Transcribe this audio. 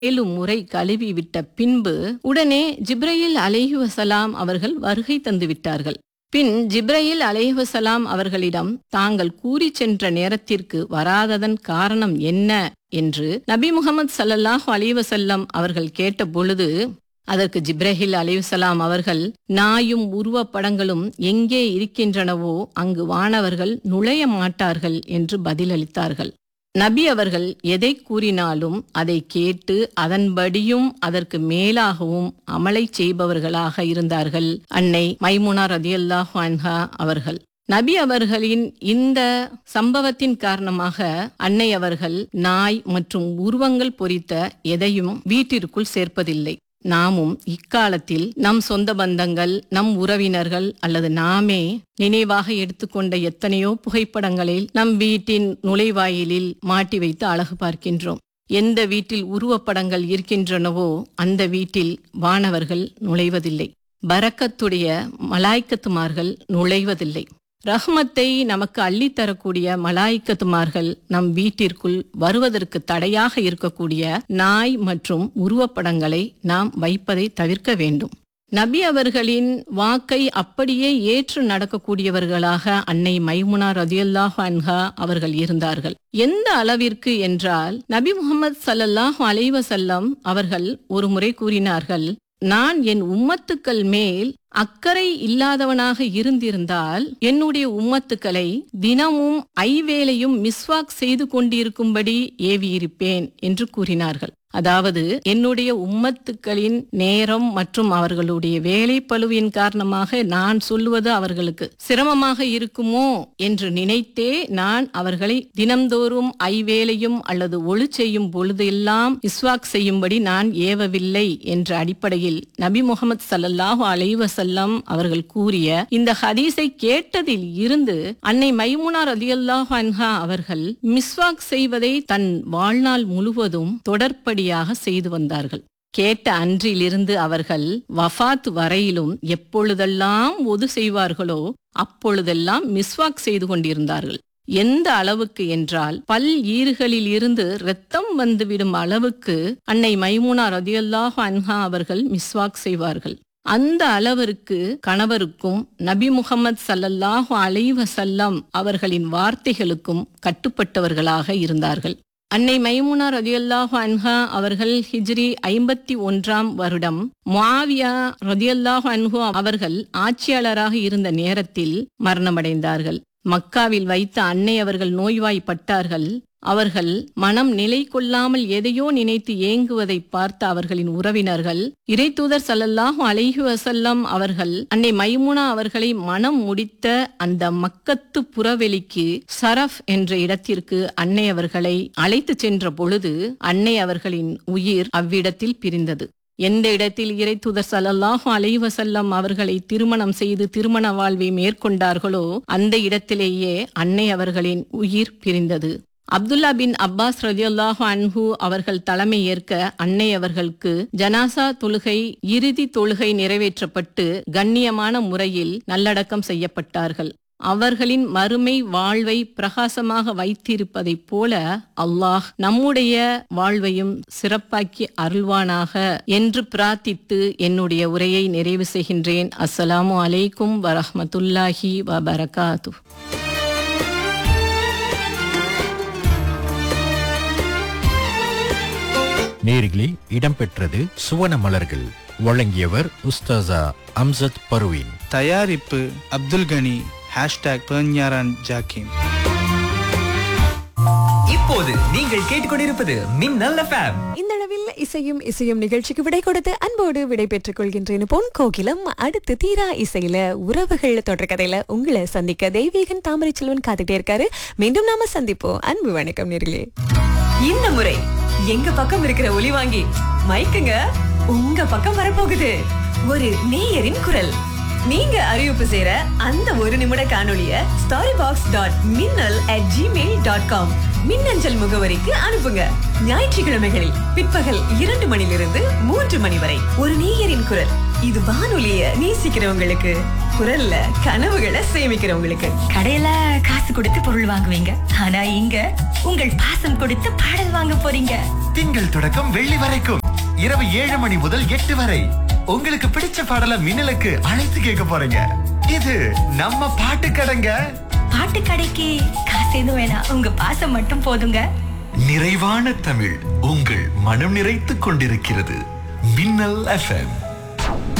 ஏழு முறை கழுவி விட்ட பின்பு உடனே ஜிப்ரயில் அலைஹி வசலாம் அவர்கள் வருகை தந்து விட்டார்கள் பின் ஜிப்ரயில் அலைஹி வசலாம் அவர்களிடம் தாங்கள் கூறி சென்ற நேரத்திற்கு வராததன் காரணம் என்ன என்று நபி முகமது சல்லல்லாஹு அலைஹி வஸல்லம் அவர்கள் கேட்ட பொழுது அதற்கு ஜிப்ரஹில் அலையுசலாம் அவர்கள் நாயும் உருவப்படங்களும் எங்கே இருக்கின்றனவோ அங்கு வானவர்கள் நுழைய மாட்டார்கள் என்று பதிலளித்தார்கள் நபி அவர்கள் எதை கூறினாலும் அதை கேட்டு அதன்படியும் அதற்கு மேலாகவும் அமலை செய்பவர்களாக இருந்தார்கள் அன்னை மைமுனா ரதியல்லாஹு அன்ஹா அவர்கள் நபி அவர்களின் இந்த சம்பவத்தின் காரணமாக அன்னை அவர்கள் நாய் மற்றும் உருவங்கள் பொறித்த எதையும் வீட்டிற்குள் சேர்ப்பதில்லை நாமும் இக்காலத்தில் நம் சொந்த பந்தங்கள் நம் உறவினர்கள் அல்லது நாமே நினைவாக எடுத்துக்கொண்ட எத்தனையோ புகைப்படங்களில் நம் வீட்டின் நுழைவாயிலில் மாட்டி வைத்து அழகு பார்க்கின்றோம் எந்த வீட்டில் உருவப்படங்கள் இருக்கின்றனவோ அந்த வீட்டில் வானவர்கள் நுழைவதில்லை பரக்கத்துடைய மலாய்க்கத்துமார்கள் நுழைவதில்லை ரஹ்மத்தை நமக்கு அள்ளித்தரக்கூடிய மலாய்க்கத்துமார்கள் நம் வீட்டிற்குள் வருவதற்கு தடையாக இருக்கக்கூடிய நாய் மற்றும் உருவப்படங்களை நாம் வைப்பதை தவிர்க்க வேண்டும் நபி அவர்களின் வாக்கை அப்படியே ஏற்று நடக்கக்கூடியவர்களாக அன்னை மைமுனா ரதியுல்லாஹ் அன்ஹா அவர்கள் இருந்தார்கள் எந்த அளவிற்கு என்றால் நபி முகமது சல்லல்லாஹு அலைவசல்லம் அவர்கள் ஒரு முறை கூறினார்கள் நான் என் உம்மத்துக்கள் மேல் அக்கறை இல்லாதவனாக இருந்திருந்தால் என்னுடைய உம்மத்துக்களை தினமும் ஐவேளையும் மிஸ்வாக் செய்து கொண்டிருக்கும்படி ஏவியிருப்பேன் என்று கூறினார்கள் அதாவது என்னுடைய உம்மத்துக்களின் நேரம் மற்றும் அவர்களுடைய வேலை பழுவின் காரணமாக நான் சொல்லுவது அவர்களுக்கு சிரமமாக இருக்குமோ என்று நினைத்தே நான் அவர்களை தினம்தோறும் ஐவேளையும் அல்லது ஒளி செய்யும் பொழுதெல்லாம் இஸ்வாக் செய்யும்படி நான் ஏவவில்லை என்ற அடிப்படையில் நபி முகமது சல்லல்லாஹு அலைவசல்லம் அவர்கள் கூறிய இந்த ஹதீஸை கேட்டதில் இருந்து அன்னை மைமுனா ரலியல்லாஹு அன்ஹா அவர்கள் மிஸ்வாக் செய்வதை தன் வாழ்நாள் முழுவதும் தொடர்படி படியாக செய்து வந்தார்கள் கேட்ட அன்றிலிருந்து அவர்கள் வஃபாத் வரையிலும் எப்பொழுதெல்லாம் ஒது செய்வார்களோ அப்பொழுதெல்லாம் மிஸ்வாக் செய்து கொண்டிருந்தார்கள் எந்த அளவுக்கு என்றால் பல் ஈறுகளில் இருந்து இரத்தம் வந்துவிடும் அளவுக்கு அன்னை மைமுனா ரதியல்லாஹு அன்ஹா அவர்கள் மிஸ்வாக் செய்வார்கள் அந்த அளவிற்கு கணவருக்கும் நபி முகமது சல்லல்லாஹு அலைவசல்லம் அவர்களின் வார்த்தைகளுக்கும் கட்டுப்பட்டவர்களாக இருந்தார்கள் அன்னை மைமுனா ரதியல்லாஹு அன்ஹா அவர்கள் ஹிஜ்ரி ஐம்பத்தி ஒன்றாம் வருடம் முஆவியா ரதியல்லாஹு அன்ஹு அவர்கள் ஆட்சியாளராக இருந்த நேரத்தில் மரணமடைந்தார்கள் மக்காவில் வைத்த அன்னை அவர்கள் நோய்வாய்ப்பட்டார்கள் அவர்கள் மனம் நிலை கொள்ளாமல் எதையோ நினைத்து ஏங்குவதை பார்த்த அவர்களின் உறவினர்கள் இறைத்தூதர் சல்லல்லாஹு அலைஹி வசல்லம் அவர்கள் அன்னை மைமுனா அவர்களை மனம் முடித்த அந்த மக்கத்து புறவெளிக்கு சரஃப் என்ற இடத்திற்கு அன்னை அவர்களை அழைத்து சென்ற பொழுது அன்னை அவர்களின் உயிர் அவ்விடத்தில் பிரிந்தது எந்த இடத்தில் இறைத்துதர் சல்லல்லாஹு அலைவசல்லம் அவர்களை திருமணம் செய்து திருமண வாழ்வை மேற்கொண்டார்களோ அந்த இடத்திலேயே அன்னை அவர்களின் உயிர் பிரிந்தது அப்துல்லா பின் அப்பாஸ் ரதியுல்லாஹு அன்ஹு அவர்கள் தலைமை ஏற்க அன்னை அவர்களுக்கு ஜனாசா தொழுகை இறுதி தொழுகை நிறைவேற்றப்பட்டு கண்ணியமான முறையில் நல்லடக்கம் செய்யப்பட்டார்கள் அவர்களின் மறுமை வாழ்வை பிரகாசமாக வைத்திருப்பதைப் போல அல்லாஹ் நம்முடைய வாழ்வையும் சிறப்பாக்கி அருள்வானாக என்று பிரார்த்தித்து என்னுடைய உரையை நிறைவு செய்கின்றேன் அஸ்ஸலாமு அலைக்கும் வரஹமத்துல்லாஹி வபரகாத்து நேரில் இடம்பெற்றது சுவன மலர்கள் வழங்கியவர் உஸ்தாசா அம்சத் பர்வீன் தயாரிப்பு அப்துல் கனி ஹேஷ்டாக் பெர்ஞாரான் ஜாக்கிம் இப்போது நீங்கள் கேட்டுக்கொண்டிருப்பது மின்னல் எஃப்எம் இந்த அளவில் இசையும் இசையும் நிகழ்ச்சிக்கு விடை கொடுத்து அன்போடு விடை பெற்றுக் கொள்கின்றேன் பொன் கோகிலம் அடுத்து தீரா இசையில உறவுகள் தொடர்கதையில உங்களை சந்திக்க தெய்வீகன் தாமரை செல்வன் காத்துட்டே இருக்காரு மீண்டும் நாம சந்திப்போம் அன்பு வணக்கம் நேர்களே இந்த முறை எங்க பக்கம் இருக்கிற ஒலி வாங்கி மைக்குங்க உங்க பக்கம் வரப்போகுது ஒரு நேயரின் குரல் நீங்க அறிவிப்பு செய்யற அந்த ஒரு நிமிட காணொளிய ஸ்டாரி பாக்ஸ் டாட் மின்னல் அட் ஜிமெயில் டாட் காம் மின்னஞ்சல் முகவரிக்கு அனுப்புங்க ஞாயிற்றுக்கிழமைகளில் பிற்பகல் இரண்டு மணிலிருந்து மூன்று மணி வரை ஒரு நேயரின் குரல் இது வானொலிய நேசிக்கிறவங்களுக்கு குரல்ல கனவுகளை சேமிக்கிறவங்களுக்கு கடையில காசு கொடுத்து பொருள் வாங்குவீங்க ஆனா இங்க உங்கள் பாசம் கொடுத்து பாடல் வாங்க போறீங்க திங்கள் தொடக்கம் வெள்ளி வரைக்கும் இரவு ஏழு மணி முதல் எட்டு வரை உங்களுக்கு பிடிச்ச பாடல மின்னலுக்கு அழைத்து கேட்க போறீங்க இது நம்ம பாட்டு கடைங்க பாட்டு கடைக்கு காசு எதுவும் வேணாம் உங்க பாசம் மட்டும் போதுங்க நிறைவான தமிழ் உங்கள் மனம் நிறைத்துக் கொண்டிருக்கிறது மின்னல் எஃப்எம்